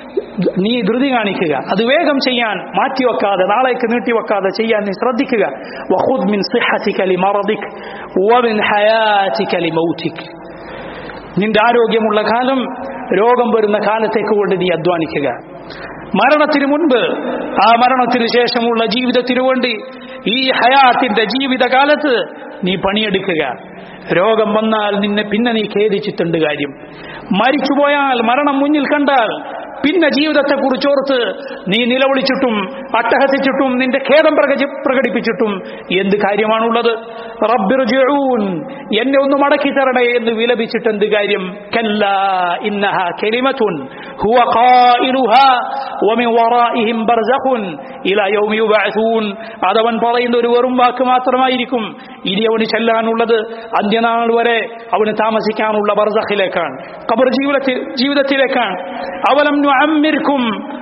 നീ ധൃതി കാണിക്കുക അത് വേഗം ചെയ്യാൻ മാറ്റിവെക്കാതെ നാളേക്ക് നീട്ടിവെക്കാതെ ചെയ്യാൻ നീ ശ്രദ്ധിക്കുക വഖുദ് മിൻ സിഹ്ഹതിക ലിമറദിക് വമിൻ ഹയാതിക ലിമൗതിക് നിന്റെ ആരോഗ്യമുള്ള കാലം രോഗം വരുന്ന കാലത്തേക്ക് കൊണ്ട് നീ അധ്വാനിക്കുക മരണത്തിന് മുൻപ് ആ മരണത്തിന് ശേഷമുള്ള ജീവിതത്തിനു വേണ്ടി ഈ ഹയാത്തിന്റെ ജീവിതകാലത്ത് നീ പണിയെടുക്കുക രോഗം വന്നാൽ നിന്നെ പിന്നെ നീ ഖേദിച്ചിട്ടുണ്ട് കാര്യം മരിച്ചുപോയാൽ മരണം മുന്നിൽ കണ്ടാൽ പിന്നെ ജീവിതത്തെക്കുറിച്ചോർത്ത് നീ നിലവിളിച്ചിട്ടും അട്ടഹസിച്ചിട്ടും നിന്റെ ഖേദം പ്രകടി- പ്രകടിപ്പിച്ചിട്ടും എന്ത് കാര്യമാണുള്ളത് റബ്ബിർജിഊൻ എന്നെ ഒന്ന് മടക്കി തരണേ എന്ന് വിലപിച്ചിട്ട് എന്ത് കാര്യം കല്ലാ ഇന്നഹ കലിമത്തുൻ ഹുവ ഖായിലുഹാ വമിൻ വറാഇഹിം ബർസഖുൻ ഇലാ യൗമി യുബഅസൂൻ അതവൻ പറയുന്ന ഒരു വെറും വാക്ക് മാത്രമായിരിക്കും ഇനി അവന് ചെല്ലാനുള്ളത് അന്ത്യനാൾ വരെ അവന് താമസിക്കാനുള്ള ബർസഖിലേക്കാണ് ഖബർ ജീവിതത്തിൽ ജീവിതത്തിലേക്കാണ് അവലം നുഅമ്മിർക്കും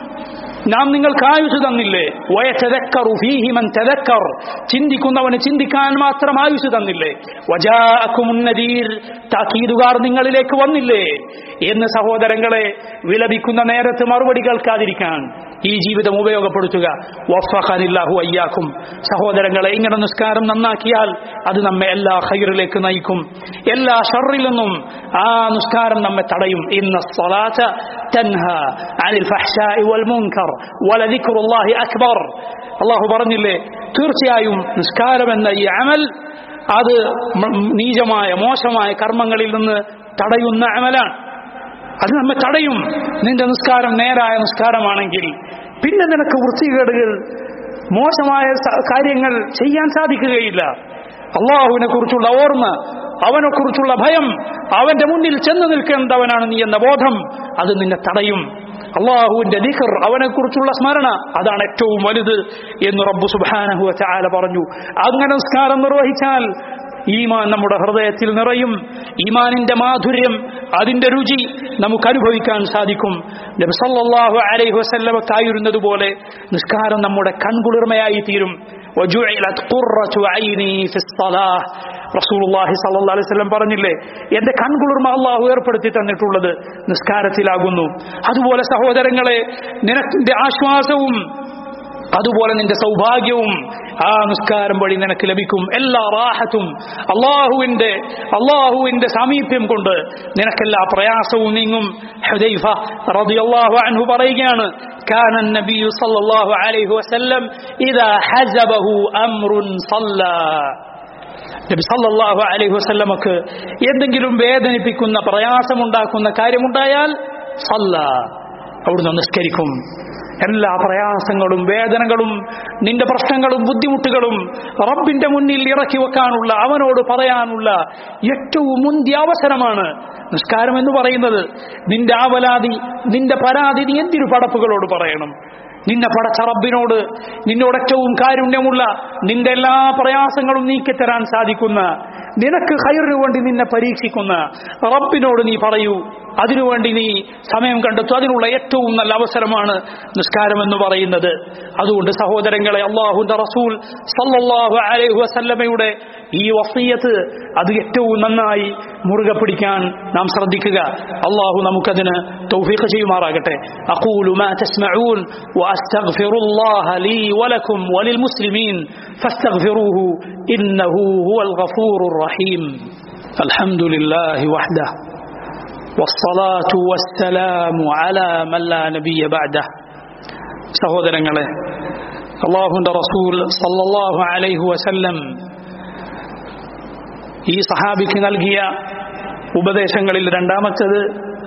നാം നിങ്ങൾക്ക് ആയുസ് തന്നില്ലേ വയതദക്കറു ഫീഹി മൻ തദക്കർ ചിന്തിക്കുന്നവന് ചിന്തിക്കാൻ മാത്രം ആയുസ് തന്നില്ലേ വജാഅക്കുമുൻ നദീർ താക്കീതുകാർ നിങ്ങളിലേക്ക് വന്നില്ലേ എന്ന് സഹോദരങ്ങളെ വിലപിക്കുന്ന നേരത്ത് മറുപടി കേൾക്കാതിരിക്കാൻ ഈ ജീവിതം ഉപയോഗപ്പെടുത്തുക വഫഖനില്ലാഹു അയ്യാക്കും സഹോദരങ്ങളെ ഇങ്ങനെ നിസ്കാരം നന്നാക്കിയാൽ അത് നമ്മെ എല്ലാ ഹൈറിലേക്ക് നയിക്കും എല്ലാ ഷറിൽ നിന്നും ആ നിസ്കാരം നമ്മെ തടയും ഇന്ന സ്വലാത്ത തൻഹ അനിൽ ഫഹ്ശാഇ വൽ മുൻകർ വലദിക്റുല്ലാഹി അക്ബർ അള്ളാഹു പറഞ്ഞില്ലേ തീർച്ചയായും നിസ്കാരം എന്ന ഈ അമൽ അത് മ- നീചമായ മോശമായ കർമ്മങ്ങളിൽ നിന്ന് തടയുന്ന അമലാണ് അത് നമ്മെ തടയും നിന്റെ നിസ്കാരം നേരായ നിസ്കാരമാണെങ്കിൽ പിന്നെ നിനക്ക് വൃത്തികേടുകൾ മോശമായ സ- കാര്യങ്ങൾ ചെയ്യാൻ സാധിക്കുകയില്ല അള്ളാഹുവിനെ കുറിച്ചുള്ള ഓർമ്മ അവനെ കുറിച്ചുള്ള ഭയം അവന്റെ മുന്നിൽ ചെന്ന് നിൽക്കേണ്ടവനാണ് നീ എന്ന ബോധം അത് നിന്നെ തടയും അള്ളാഹുവിന്റെ ദിഖർ അവനെ കുറിച്ചുള്ള സ്മരണ അതാണ് ഏറ്റവും വലുത് എന്ന് റബ്ബു സുബാനഹു ചാല പറഞ്ഞു അങ്ങനെ നിസ്കാരം നിർവഹിച്ചാൽ ഈമാൻ നമ്മുടെ ഹൃദയത്തിൽ നിറയും ഈമാനിന്റെ മാധുര്യം അതിന്റെ രുചി നമുക്ക് അനുഭവിക്കാൻ സാധിക്കും നബി സല്ലല്ലാഹു അലൈഹി വസല്ലമക്കായിരുന്നത് പോലെ നിസ്കാരം നമ്മുടെ കൺകുളിർമയായി തീരും وجعلت قرة عيني في الصلاة റസൂലുള്ളാഹി സ്വല്ലല്ലാഹു അലൈഹി വസല്ലം പറഞ്ഞില്ലേ എന്റെ കൺകുളിർമ അള്ളാഹു ഏർപ്പെടുത്തി തന്നിട്ടുള്ളത് നിസ്കാരത്തിലാകുന്നു അതുപോലെ സഹോദരങ്ങളെ നിനക്കിന്റെ ആശ്വാസവും അതുപോലെ നിന്റെ സൗഭാഗ്യവും ആ നിസ്കാരം വഴി നിനക്ക് ലഭിക്കും എല്ലാ റാഹത്തും അള്ളാഹുവിന്റെ അള്ളാഹുവിന്റെ സാമീപ്യം കൊണ്ട് നിനക്കെല്ലാ പ്രയാസവും നീങ്ങും ഹുദൈഫ റളിയല്ലാഹു അൻഹു പറയുകയാണ് كان النبي صلى الله عليه وسلم إذا حزبه أمر صلى നബി സല്ലല്ലാഹു അലൈഹി വസല്ലമക്ക് എന്തെങ്കിലും വേദനിപ്പിക്കുന്ന പ്രയാസമുണ്ടാക്കുന്ന കാര്യമുണ്ടായാൽ സല്ല അവിടുന്ന് നിസ്കരിക്കും എല്ലാ പ്രയാസങ്ങളും വേദനകളും നിന്റെ പ്രശ്നങ്ങളും ബുദ്ധിമുട്ടുകളും റബ്ബിന്റെ മുന്നിൽ ഇറക്കി വെക്കാനുള്ള അവനോട് പറയാനുള്ള ഏറ്റവും മുന്തിയ അവസരമാണ് നിസ്കാരം എന്ന് പറയുന്നത് നിന്റെ ആവലാതി നിന്റെ പരാതി നീ എന്തിനു പടപ്പുകളോട് പറയണം നിന്നെ പടച്ച റബ്ബിനോട് നിന്നോട് ഏറ്റവും കാരുണ്യമുള്ള നിന്റെ എല്ലാ പ്രയാസങ്ങളും നീക്കിത്തരാൻ സാധിക്കുന്ന നിനക്ക് ഹൈറിനു വേണ്ടി നിന്നെ പരീക്ഷിക്കുന്ന റബ്ബിനോട് നീ പറയൂ അതിനുവേണ്ടി നീ സമയം കണ്ടെത്തു അതിനുള്ള ഏറ്റവും നല്ല അവസരമാണ് നിസ്കാരം എന്ന് പറയുന്നത് അതുകൊണ്ട് സഹോദരങ്ങളെ അള്ളാഹുന്റെ റസൂൽ സല്ലല്ലാഹു അലൈഹി വസല്ലമയുടെ ഈ വസീയത്ത് അത് ഏറ്റവും നന്നായി മുറുകെ പിടിക്കാൻ നാം ശ്രദ്ധിക്കുക അള്ളാഹു നമുക്കതിന് തൗഫീഖ് ചെയ്യുമാറാകട്ടെ അഖൂലു മാ തസ്മഊൻ വഅസ്തഗ്ഫിറുല്ലാഹ ലീ വലക്കും വലിൽമുസ്ലിമീൻ ഫاستغفروه إنه هو الغفور الرحيم الحمد لله وحده والصلاة والسلام على من لا نبي بعده സഹോദരങ്ങളെ അള്ളാഹുന്റെ റസൂൽ സല്ലല്ലാഹു അലൈഹി വസല്ലം ഈ സഹാബിക്ക് നൽകിയ ഉപദേശങ്ങളിൽ രണ്ടാമത്തത്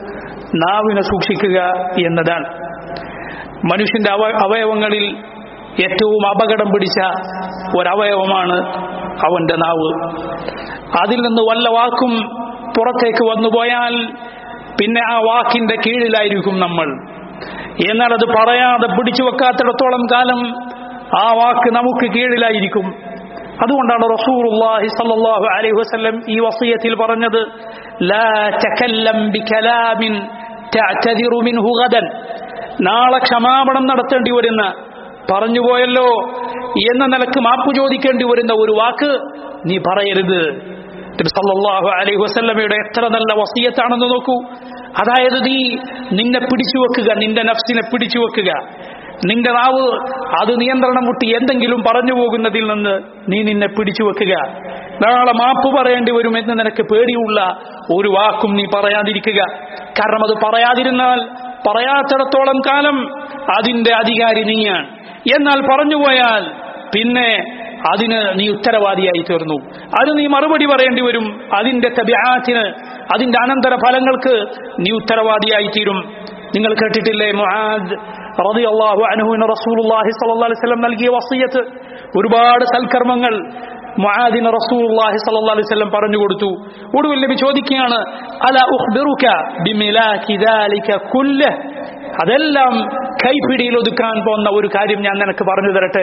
നാവിനെ സൂക്ഷിക്കുക എന്നതാണ് മനുഷ്യന്റെ അവ അവയവങ്ങളിൽ ഏറ്റവും അപകടം പിടിച്ച ഒരവയവമാണ് അവന്റെ നാവ് അതിൽ നിന്ന് വല്ല വാക്കും പുറത്തേക്ക് വന്നുപോയാൽ പിന്നെ ആ വാക്കിന്റെ കീഴിലായിരിക്കും നമ്മൾ എന്നാൽ അത് പറയാതെ പിടിച്ചു വെക്കാത്തിടത്തോളം കാലം ആ വാക്ക് നമുക്ക് കീഴിലായിരിക്കും അതുകൊണ്ടാണ് റസൂലുള്ളാഹി സ്വല്ലല്ലാഹു അലൈഹി വസല്ലം ഈ വസിയത്തിൽ പറഞ്ഞത് ലാ തകല്ലം ബികലാമിൻ തഅ്തദിറു മിൻഹു ഗദൻ നാളെ ക്ഷമാപണം നടത്തേണ്ടി വരുന്ന പറഞ്ഞുപോയല്ലോ എന്ന നിലക്ക് മാപ്പ് ചോദിക്കേണ്ടി വരുന്ന ഒരു വാക്ക് നീ പറയരുത് നബി സല്ലല്ലാഹു അലൈഹി വസല്ലമയുടെ എത്ര നല്ല വസിയത്താണെന്ന് നോക്കൂ അതായത് നീ നിന്നെ പിടിച്ചു വെക്കുക നിന്റെ നഫ്സിനെ പിടിച്ചു വെക്കുക നിന്റെ നാവ് അത് നിയന്ത്രണം വിട്ട് എന്തെങ്കിലും പറഞ്ഞു പോകുന്നതിൽ നിന്ന് നീ നിന്നെ പിടിച്ചു വെക്കുക നാളെ മാപ്പ് പറയേണ്ടി വരുമെന്ന് നിനക്ക് പേടിയുള്ള ഒരു വാക്കും നീ പറയാതിരിക്കുക കാരണം അത് പറയാതിരുന്നാൽ പറയാത്തിടത്തോളം കാലം അതിന്റെ അധികാരി നീയാണ് എന്നാൽ പറഞ്ഞുപോയാൽ പിന്നെ അതിന് നീ ഉത്തരവാദിയായി തീർന്നു അത് നീ മറുപടി പറയേണ്ടി വരും അതിന്റെ തബ്യാത്തിന് അതിന്റെ അനന്തര ഫലങ്ങൾക്ക് നീ ഉത്തരവാദിയായി തീരും നിങ്ങൾ കേട്ടിട്ടില്ലേ മുആദ് റളിയല്ലാഹു അൻഹുവിന് റസൂലുള്ളാഹി സ്വല്ലല്ലാഹു അലൈഹി വസല്ലം നൽകിയ വസിയത്ത് ഒരുപാട് സൽക്കർമ്മങ്ങൾ മുആദിന് റസൂലുള്ളാഹി സ്വല്ലല്ലാഹു അലൈഹി വസല്ലം പറഞ്ഞു കൊടുത്തു ഒടുവിൽ നബി ചോദിക്കുകയാണ് അല ഉഖ്ബിറുക ബിമിലാക്കി ദാലിക കുല്ലഹ് അതെല്ലാം കൈപ്പിടിയിൽ ഒതുക്കാൻ പോകുന്ന ഒരു കാര്യം ഞാൻ നിനക്ക് പറഞ്ഞു തരട്ടെ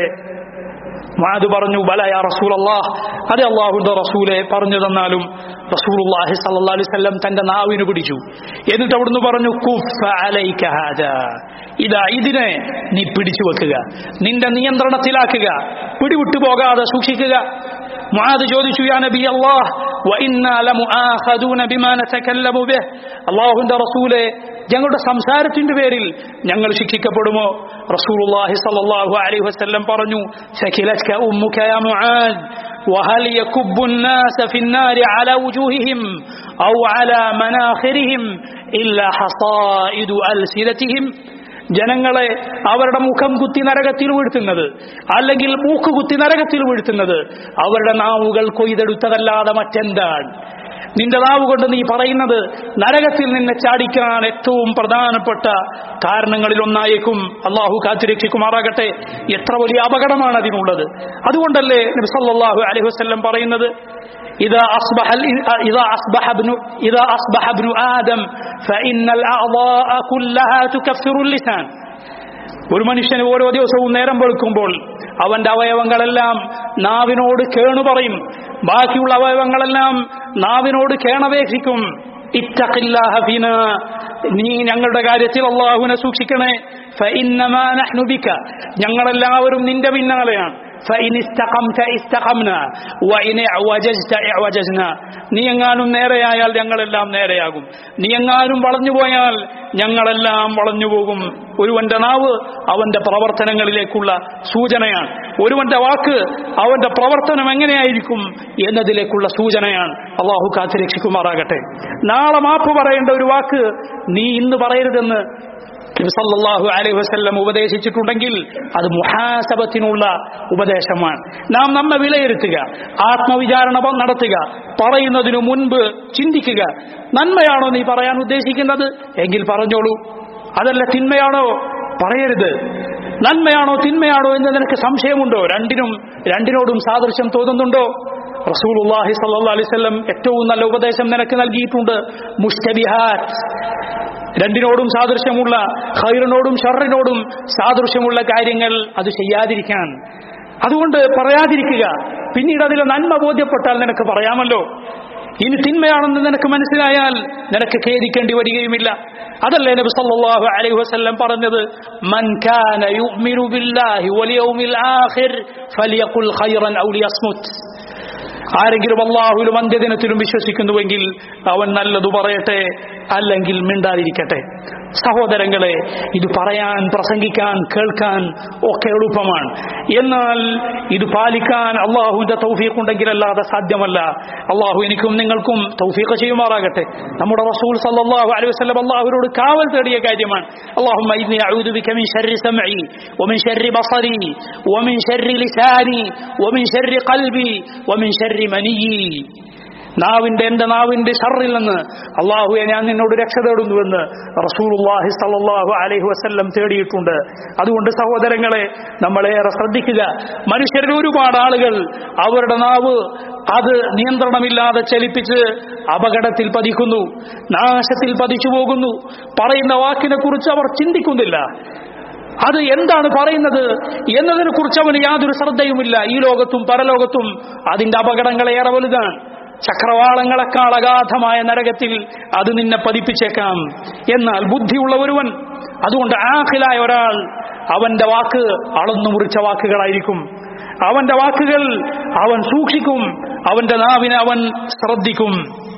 മാത് പറഞ്ഞു ബല യാ റസൂലല്ലാഹ് അതെ അള്ളാഹുന്റെ റസൂലെ പറഞ്ഞു തന്നാലും റസൂലുള്ളാഹി സല്ലല്ലാഹു അലൈഹി വസല്ലം തന്റെ നാവിന് പിടിച്ചു എന്നിട്ട് അവിടുന്ന് പറഞ്ഞു കുഫ അലൈക ഹാദാ ഇതാ ഇതിനെ നീ പിടിച്ചു വെക്കുക നിന്റെ നിയന്ത്രണത്തിലാക്കുക പിടിവിട്ടു പോകാതെ സൂക്ഷിക്കുക മുആദ് ചോദിച്ചു യാ നബി അല്ലാഹ് വഇന്നാ ലമുആഖദൂന ബിമാ നതകല്ലമു ബിഹ് അല്ലാഹുവിന്റെ റസൂലേ ഞങ്ങളുടെ സംസാരത്തിന്റെ പേരിൽ ഞങ്ങൾ ശിക്ഷിക്കപ്പെടുമോ റസൂലുള്ളാഹി സ്വല്ലല്ലാഹു അലൈഹി വസല്ലം പറഞ്ഞു സകിലത്ക ഉമ്മുക യാ മുആദ് وهل يكب الناس في النار على وجوههم أو على مناخرهم إلا حصائد ألسنتهم ജനങ്ങളെ അവരുടെ മുഖം കുത്തി നരകത്തിൽ വീഴ്ത്തുന്നത് അല്ലെങ്കിൽ മൂക്ക് കുത്തി നരകത്തിൽ വീഴ്ത്തുന്നത് അവരുടെ നാവുകൾ കൊയ്തെടുത്തതല്ലാതെ മറ്റെന്താണ് നിന്റെ നാവ് കൊണ്ട് നീ പറയുന്നത് നരകത്തിൽ നിന്നെ ചാടിക്കാൻ ഏറ്റവും പ്രധാനപ്പെട്ട കാരണങ്ങളിൽ ഒന്നായേക്കും അള്ളാഹു കാത്തിരക്ഷിക്കുമാറാകട്ടെ എത്ര വലിയ അപകടമാണ് അതിനുള്ളത് അതുകൊണ്ടല്ലേ നബി സല്ലല്ലാഹു അലൈഹി വസല്ലം പറയുന്നത് إذا أصبح إذا أصبح ابن إذا أصبح ابن آدم فإن الأعضاء كلها تكفر اللسان ഒരു മനുഷ്യന് ഓരോ ദിവസവും നേരം വെളുക്കുമ്പോൾ അവന്റെ അവയവങ്ങളെല്ലാം നാവിനോട് കേണു പറയും ബാക്കിയുള്ള അവയവങ്ങളെല്ലാം നാവിനോട് കേണപേക്ഷിക്കും ഇത്തഖില്ലാഹ ഫീന നീ ഞങ്ങളുടെ കാര്യത്തിൽ അള്ളാഹുവിനെ സൂക്ഷിക്കണേ ഫഇന്നമാ നഹ്നു ബിക ഞങ്ങളെല്ലാവരും നിന്റെ പിന്നാലെയാണ് فإن استقمت استقمنا وإن اعوججت اعوججنا നീ എങ്ങാനും നേരെയായാൽ ഞങ്ങളെല്ലാം നേരെയാകും നീ എങ്ങാനും വളഞ്ഞു പോയാൽ ഞങ്ങളെല്ലാം വളഞ്ഞു പോകും ഒരുവന്റെ നാവ് അവന്റെ പ്രവർത്തനങ്ങളിലേക്കുള്ള സൂചനയാണ് ഒരുവന്റെ വാക്ക് അവന്റെ പ്രവർത്തനം എങ്ങനെയായിരിക്കും എന്നതിലേക്കുള്ള സൂചനയാണ് അള്ളാഹു കാത്തിരക്ഷിക്കുമാറാകട്ടെ നാളെ മാപ്പ് പറയേണ്ട ഒരു വാക്ക് നീ ഇന്ന് പറയരുതെന്ന് സല്ലല്ലാഹു അലൈഹി വസല്ലം ഉപദേശിച്ചിട്ടുണ്ടെങ്കിൽ അത് മുഹാസബത്തിനുള്ള ഉപദേശമാണ് നാം നമ്മെ വിലയിരുത്തുക ആത്മവിചാരണ നടത്തുക പറയുന്നതിനു മുൻപ് ചിന്തിക്കുക നന്മയാണോ നീ പറയാൻ ഉദ്ദേശിക്കുന്നത് എങ്കിൽ പറഞ്ഞോളൂ അതല്ല തിന്മയാണോ പറയരുത് നന്മയാണോ തിന്മയാണോ എന്ന് നിനക്ക് സംശയമുണ്ടോ രണ്ടിനും രണ്ടിനോടും സാദൃശ്യം തോന്നുന്നുണ്ടോ റസൂലുള്ളാഹി സല്ലല്ലാഹു അലൈഹി വസല്ലം ഏറ്റവും നല്ല ഉപദേശം നിനക്ക് നൽകിയിട്ടുണ്ട് മുഷ്തബിഹാത്ത് രണ്ടിനോടും സാദൃശ്യമുള്ള ഖൈറിനോടും ഷറിനോടും സാദൃശ്യമുള്ള കാര്യങ്ങൾ അത് ചെയ്യാതിരിക്കാൻ അതുകൊണ്ട് പറയാതിരിക്കുക പിന്നീട് അതിലെ നന്മ ബോധ്യപ്പെട്ടാൽ നിനക്ക് പറയാമല്ലോ ഇനി തിന്മയാണെന്ന് നിനക്ക് മനസ്സിലായാൽ നിനക്ക് ഖേദിക്കേണ്ടി വരികയുമില്ല അതല്ലേ നബി സല്ലല്ലാഹു അലൈഹി വസല്ലം പറഞ്ഞത് മൻ കാന യുഅ്മിനു ബില്ലാഹി വൽ യൗമിൽ ആഖിർ ഫലിയഖുൽ ഖൈറൻ ഔ ലിയസ്മുത് ആരെങ്കിലും അള്ളാഹുലും അന്ത്യദിനത്തിലും വിശ്വസിക്കുന്നുവെങ്കിൽ അവൻ നല്ലതു പറയട്ടെ അല്ലെങ്കിൽ മിണ്ടാതിരിക്കട്ടെ സഹോദരങ്ങളെ ഇത് പറയാൻ പ്രസംഗിക്കാൻ കേൾക്കാൻ ഒക്കെ എളുപ്പമാണ് എന്നാൽ ഇത് പാലിക്കാൻ അള്ളാഹുവിന്റെ തൗഫീഖ് ഉണ്ടെങ്കിലല്ലാതെ സാധ്യമല്ല അള്ളാഹു എനിക്കും നിങ്ങൾക്കും തൗഫീഖ് ചെയ്യുമാറാകട്ടെ നമ്മുടെ റസൂൽ സല്ലല്ലാഹു അലൈഹി വസല്ലം അള്ളാഹുവിനോട് കാവൽ തേടിയ കാര്യമാണ് اللهم إني أعوذ بك من شر سمعي ومن شر بصري ومن شر لساني ومن شر قلبي ومن شر منيي നാവിന്റെ എന്റെ നാവിന്റെ ഷറിൽ നിന്ന് അള്ളാഹുയെ ഞാൻ നിന്നോട് രക്ഷ തേടുന്നുവെന്ന് റസൂലുള്ളാഹി സല്ലല്ലാഹു അലൈഹി വസല്ലം തേടിയിട്ടുണ്ട് അതുകൊണ്ട് സഹോദരങ്ങളെ നമ്മളേറെ ശ്രദ്ധിക്കുക മനുഷ്യരിൽ ഒരുപാട് ആളുകൾ അവരുടെ നാവ് അത് നിയന്ത്രണമില്ലാതെ ചലിപ്പിച്ച് അപകടത്തിൽ പതിക്കുന്നു നാശത്തിൽ പതിച്ചു പോകുന്നു പറയുന്ന വാക്കിനെ കുറിച്ച് അവർ ചിന്തിക്കുന്നില്ല അത് എന്താണ് പറയുന്നത് എന്നതിനെ കുറിച്ച് അവന് യാതൊരു ശ്രദ്ധയുമില്ല ഈ ലോകത്തും പരലോകത്തും അതിന്റെ അപകടങ്ങളേറെ വലുതാണ് ചക്രവാളങ്ങളെക്കാൾ അഗാധമായ നരകത്തിൽ അത് നിന്നെ പതിപ്പിച്ചേക്കാം എന്നാൽ ബുദ്ധിയുള്ള ഒരുവൻ അതുകൊണ്ട് ആഖിലായ ഒരാൾ അവന്റെ വാക്ക് അളന്നു മുറിച്ച വാക്കുകളായിരിക്കും അവന്റെ വാക്കുകൾ അവൻ സൂക്ഷിക്കും അവന്റെ നാവിനെ അവൻ ശ്രദ്ധിക്കും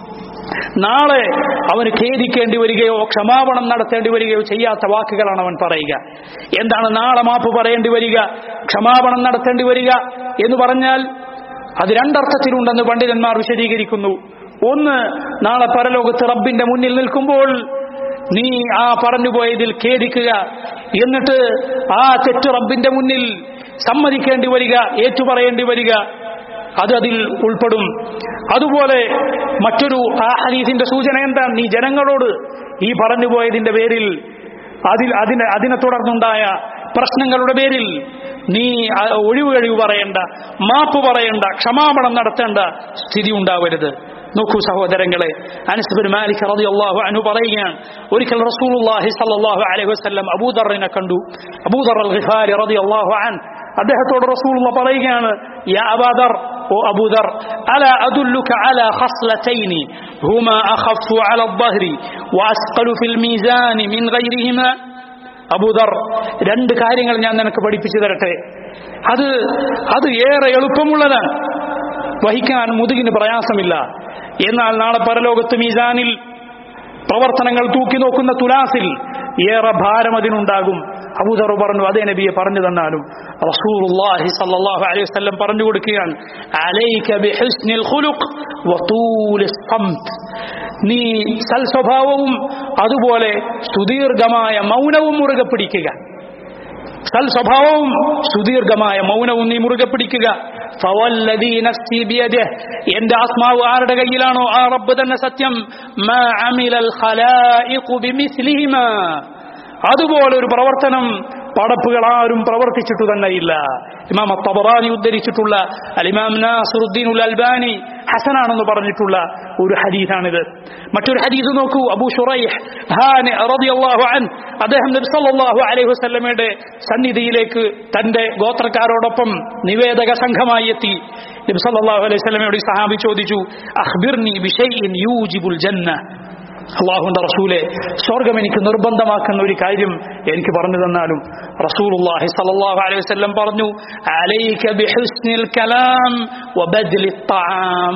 നാളെ അവന് ഖേദിക്കേണ്ടി വരികയോ ക്ഷമാപണം നടത്തേണ്ടി വരികയോ ചെയ്യാത്ത വാക്കുകളാണ് അവൻ പറയുക എന്താണ് നാളെ മാപ്പ് പറയേണ്ടി വരിക ക്ഷമാപണം നടത്തേണ്ടി വരിക എന്ന് പറഞ്ഞാൽ അത് രണ്ടർത്ഥത്തിലുണ്ടെന്ന് പണ്ഡിതന്മാർ വിശദീകരിക്കുന്നു ഒന്ന് നാളെ പരലോകത്ത് റബ്ബിന്റെ മുന്നിൽ നിൽക്കുമ്പോൾ നീ ആ പറഞ്ഞുപോയതിൽ ഖേദിക്കുക എന്നിട്ട് ആ തെറ്റ് റബ്ബിന്റെ മുന്നിൽ സമ്മതിക്കേണ്ടി വരിക ഏറ്റുപറയേണ്ടി വരിക അത് അതിൽ ഉൾപ്പെടും അതുപോലെ മറ്റൊരു ആ ഹദീസിന്റെ സൂചന എന്താണ് നീ ജനങ്ങളോട് ഈ പറഞ്ഞുപോയതിന്റെ പേരിൽ അതിൽ അതിനെ അതിനെ തുടർന്നുണ്ടായ പ്രശ്നങ്ങളുടെ പേരിൽ നീ ഒഴിവ് കഴിവ് പറയേണ്ട മാപ്പ് പറയേണ്ട ക്ഷമാപണം നടത്തേണ്ട സ്ഥിതി ഉണ്ടാവരുത് നോക്കൂ സഹോദരങ്ങളെ അനസ്ബിൻ മാലിക് റളിയല്ലാഹു അൻഹു പറയുകയാണ് ഒരിക്കൽ റസൂലുള്ളാഹി സ്വല്ലല്ലാഹു അലൈഹി വസല്ലം അബൂദറിനെ കണ്ടു അബൂദർ അൽ ഖിഫാരി റളിയല്ലാഹു അൻ അദ്ദേഹത്തോട് റസൂലുള്ള പറയുകയാണ് യാ അബാദർ ഓ അബൂദർ അല അദുല്ലുക അല ഖസ്ലതൈനി ഹുമാ അഖഫു അല الظهر واسقل في الميزان من غيرهما അബൂദർ രണ്ട് കാര്യങ്ങൾ ഞാൻ നിനക്ക് പഠിപ്പിച്ചു തരട്ടെ അത് അത് ഏറെ എളുപ്പമുള്ളതാണ് വഹിക്കാൻ മുതുകിന് പ്രയാസമില്ല എന്നാൽ നാളെ പരലോകത്ത് മീസാനിൽ പ്രവർത്തനങ്ങൾ തൂക്കി നോക്കുന്ന തുലാസിൽ ഏറെ ഭാരം അതിനുണ്ടാകും അബൂദർ പറഞ്ഞു അതേ നബിയെ പറഞ്ഞു തന്നാലും റസൂലുള്ളാഹി സല്ലല്ലാഹു അലൈഹി വസല്ലം പറഞ്ഞു കൊടുക്കുകയാണ് അലൈക ബിഹുസ്നിൽ ഖുലുഖ് വതൂലിസ് സംത് നീ സൽ സ്വഭാവവും അതുപോലെ സുദീർഘമായ മൗനവും മുറുകെ പിടിക്കുക സൽ സ്വഭാവവും സുദീർഘമായ മൗനവും നീ മുറുകെ പിടിക്കുക ഫവല്ലദീ നഫ്സി ബിയദിഹ് എന്റെ ആത്മാവ് ആരുടെ കയ്യിലാണോ ആ റബ്ബ് തന്നെ സത്യം മാ അമിലൽ ഖലായിഖു ബിമിസ്ലിഹിമാ അതുപോലെ ഒരു പ്രവർത്തനം പടപ്പുകൾ ആരും പ്രവർത്തിച്ചിട്ടു തന്നെയില്ല ഇമാം തബറാനി ഉദ്ധരിച്ചിട്ടുള്ള അലിമാം നാസറുദ്ദീൻ ഉൽ അൽബാനി ഹസനാണെന്ന് പറഞ്ഞിട്ടുള്ള ഒരു ഹദീസാണിത് മറ്റൊരു ഹദീസ് നോക്കൂ അബൂ ഷുറൈഹ് ഹാനി റളിയല്ലാഹു അൻ അദ്ദേഹം നബി സല്ലല്ലാഹു അലൈഹി വസല്ലമയുടെ സന്നിധിയിലേക്ക് തന്റെ ഗോത്രക്കാരോടൊപ്പം നിവേദക സംഘമായി എത്തി നബി സല്ലല്ലാഹു അലൈഹി വസല്ലമയോട് ഈ സഹാബി ചോദിച്ചു അഖ്ബിർനി ബിശൈഇൻ യൂജിബുൽ ജന്ന അള്ളാഹുന്റെ റസൂലെ സ്വർഗം എനിക്ക് നിർബന്ധമാക്കുന്ന ഒരു കാര്യം എനിക്ക് പറഞ്ഞു തന്നാലും റസൂലുള്ളാഹി സ്വല്ലല്ലാഹു അലൈഹി വസല്ലം പറഞ്ഞു അലൈക ബിഹുസ്നിൽ കലാം വബദ്ലി الطعام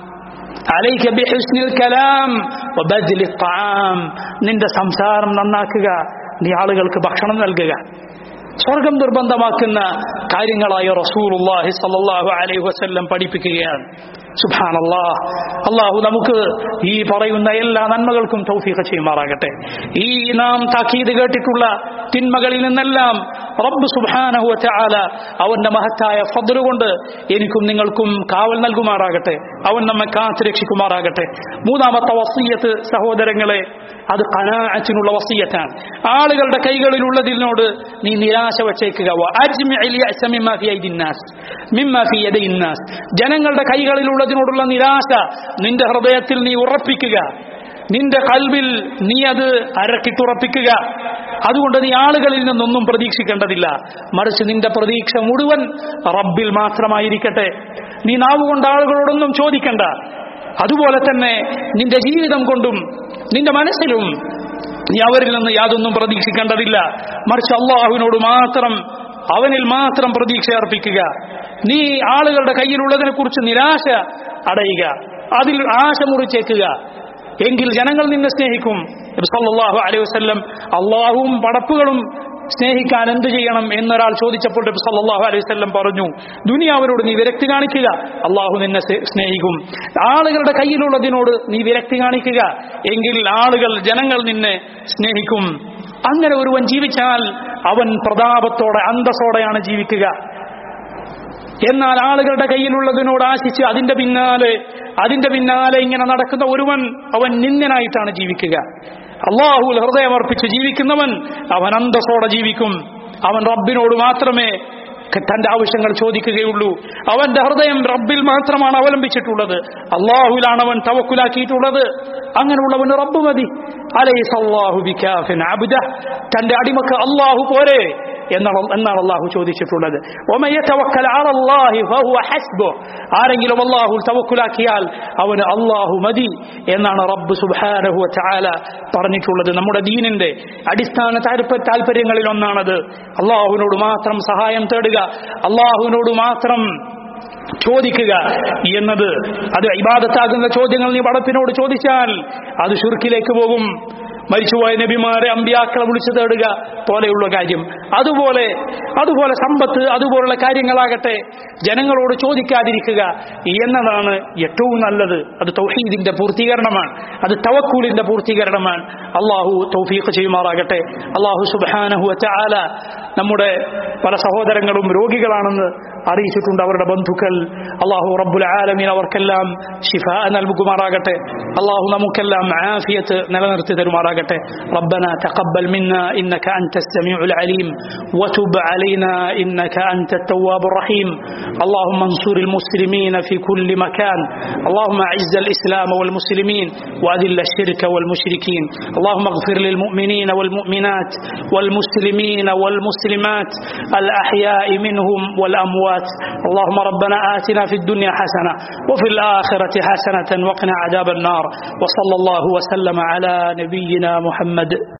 അലൈക ബിഹുസ്നിൽ കലാം വബദ്ലി الطعام നിന്റെ സംസാരം നന്നാക്കുക നീ ആളുകൾക്ക് ഭക്ഷണം നൽകുക സ്വർഗം നിർബന്ധമാക്കുന്ന കാര്യങ്ങളായ റസൂലുള്ളാഹി സ്വല്ലല്ലാഹു അലൈഹി വസല്ലം പഠിപ്പിക്കുകയാണ് സുബ്ഹാനല്ലാഹ് അള്ളാഹു നമുക്ക് ഈ പറയുന്ന എല്ലാ നന്മകൾക്കും തൗഫീഖ് ചെയ്യുമാറാകട്ടെ ഈ നാം താക്കീത് കേട്ടിട്ടുള്ള തിന്മകളിൽ നിന്നെല്ലാം റബ്ബ് സുബ്ഹാനഹു വതആല അവന്റെ മഹത്തായ ഫദ്ല് കൊണ്ട് എനിക്കും നിങ്ങൾക്കും കാവൽ നൽകുമാറാകട്ടെ അവൻ നമ്മെ കാത്തു രക്ഷിക്കുമാറാകട്ടെ മൂന്നാമത്തെ വസീയത്ത് സഹോദരങ്ങളെ അത് കനാഅത്തിനുള്ള വസീയത്താണ് ആളുകളുടെ കൈകളിലുള്ളതിനോട് നീ നിരാശ വച്ചേക്കുക വഅജ്മിഇൽ യഅസ മിമ്മാ ഫി ഐദിൻ നാസ് മിമ്മാ ഫി യദൈൻ നാസ് ജനങ്ങളുടെ കൈകളിലുള്ളതിനോടുള്ള നിരാശ നിന്റെ ഹൃദയത്തിൽ നീ ഉറപ്പിക്കുക നിന്റെ കൽവിൽ നീ അത് അരക്കിട്ടുറപ്പിക്കുക അതുകൊണ്ട് നീ ആളുകളിൽ നിന്നൊന്നും പ്രതീക്ഷിക്കേണ്ടതില്ല മറിച്ച് നിന്റെ പ്രതീക്ഷ മുഴുവൻ റബ്ബിൽ മാത്രമായിരിക്കട്ടെ നീ നാവുകൊണ്ട് ആളുകളോടൊന്നും ചോദിക്കണ്ട അതുപോലെ തന്നെ നിന്റെ ജീവിതം കൊണ്ടും നിന്റെ മനസ്സിലും നീ അവരിൽ നിന്ന് യാതൊന്നും പ്രതീക്ഷിക്കേണ്ടതില്ല മറിച്ച് അള്ളാഹുവിനോട് മാത്രം അവനിൽ മാത്രം പ്രതീക്ഷ അർപ്പിക്കുക നീ ആളുകളുടെ കയ്യിലുള്ളതിനെ കുറിച്ച് നിരാശ അടയുക അതിൽ ആശ മുറിച്ചേക്കുക എങ്കിൽ ജനങ്ങൾ നിന്നെ സ്നേഹിക്കും സല്ലല്ലാഹു അലൈഹി വസല്ലം അള്ളാഹുവും പടപ്പുകളും സ്നേഹിക്കാൻ എന്ത് ചെയ്യണം എന്നൊരാൾ ചോദിച്ചപ്പോൾ നബി സല്ലല്ലാഹു അലൈഹി വസല്ലം പറഞ്ഞു ദുനിയാവിനോട് നീ വിരക്തി കാണിക്കുക അള്ളാഹു നിന്നെ സ്നേ- സ്നേഹിക്കും ആളുകളുടെ കയ്യിലുള്ളതിനോട് നീ വിരക്തി കാണിക്കുക എങ്കിൽ ആളുകൾ ജനങ്ങൾ നിന്നെ സ്നേഹിക്കും അങ്ങനെ ഒരുവൻ ജീവിച്ചാൽ അവൻ പ്രതാപത്തോടെ അന്തസ്സോടെയാണ് ജീവിക്കുക എന്നാൽ ആളുകളുടെ കയ്യിലുള്ളതിനോട് ആശിച്ച് അതിന്റെ പിന്നാലെ അതിന്റെ പിന്നാലെ ഇങ്ങനെ നടക്കുന്ന ഒരുവൻ അവൻ നിന്ദനായിട്ടാണ് ജീവിക്കുക അള്ളാഹുൽ ഹൃദയമർപ്പിച്ച് ജീവിക്കുന്നവൻ അവൻ അന്തസ്സോടെ ജീവിക്കും അവൻ റബ്ബിനോട് മാത്രമേ തന്റെ ആവശ്യങ്ങൾ ചോദിക്കുകയുള്ളൂ അവന്റെ ഹൃദയം റബ്ബിൽ മാത്രമാണ് അവലംബിച്ചിട്ടുള്ളത് അള്ളാഹുലാണ് അവൻ തവക്കുലാക്കിയിട്ടുള്ളത് അങ്ങനെയുള്ളവന് റബ്ബ് മതി അലൈസ് അള്ളാഹു ബിക്കാഫിൻ അബ്ദ തന്റെ അടിമക്ക് അള്ളാഹു പോരെ എന്നാണ് എന്നാണ് അള്ളാഹു ചോദിച്ചിട്ടുള്ളത് ومن يتوكل على الله فهو حسبه ആരെങ്കിലും അള്ളാഹു തവക്കുലാക്കിയാൽ അവന് അള്ളാഹു മതി എന്നാണ് റബ്ബ് സുബ്ഹാനഹു വതആല പറഞ്ഞിട്ടുള്ളത് നമ്മുടെ ദീനിന്റെ അടിസ്ഥാന താല്പ- താല്പര്യങ്ങളിൽ ഒന്നാണത് അള്ളാഹുവിനോട് മാത്രം സഹായം തേടുക അള്ളാഹുവിനോട് മാത്രം ചോദിക്കുക എന്നത് അത് ഇബാദത്താകുന്ന ചോദ്യങ്ങൾ നീ പടപ്പിനോട് ചോദിച്ചാൽ അത് ഷുർക്കിലേക്ക് പോകും മരിച്ചുപോയ നബിമാരെ അമ്പിയാക്കളെ വിളിച്ചു തേടുക പോലെയുള്ള കാര്യം അതുപോലെ അതുപോലെ സമ്പത്ത് അതുപോലുള്ള കാര്യങ്ങളാകട്ടെ ജനങ്ങളോട് ചോദിക്കാതിരിക്കുക എന്നതാണ് ഏറ്റവും നല്ലത് അത് തൗഹീദിന്റെ പൂർത്തീകരണമാണ് അത് തവക്കൂലിന്റെ പൂർത്തീകരണമാണ് അള്ളാഹു തൗഫീഖ് ചെയ്യുമാറാകട്ടെ അള്ളാഹു സുബാനഹു ആല നമ്മുടെ പല സഹോദരങ്ങളും രോഗികളാണെന്ന് അറിയിച്ചിട്ടുണ്ട് അവരുടെ ബന്ധുക്കൾ അള്ളാഹു റബ്ബുൽ ആലമീൻ അവർക്കെല്ലാം ഷിഫ നൽകുമാറാകട്ടെ അള്ളാഹു നമുക്കെല്ലാം ആഫിയത്ത് നിലനിർത്തി തരുമാറാകട്ടെ ربنا تقبل منا إنك أنت السميع العليم وتب علينا إنك أنت التواب الرحيم اللهم انصر المسلمين في كل مكان اللهم أعز الإسلام والمسلمين وأذل الشرك والمشركين اللهم اغفر للمؤمنين والمؤمنات والمسلمين والمسلمات الأحياء منهم والأموات اللهم ربنا آتنا في الدنيا حسنة وفي الآخرة حسنة وقنا عذاب النار وصلى الله وسلم على نبينا محمد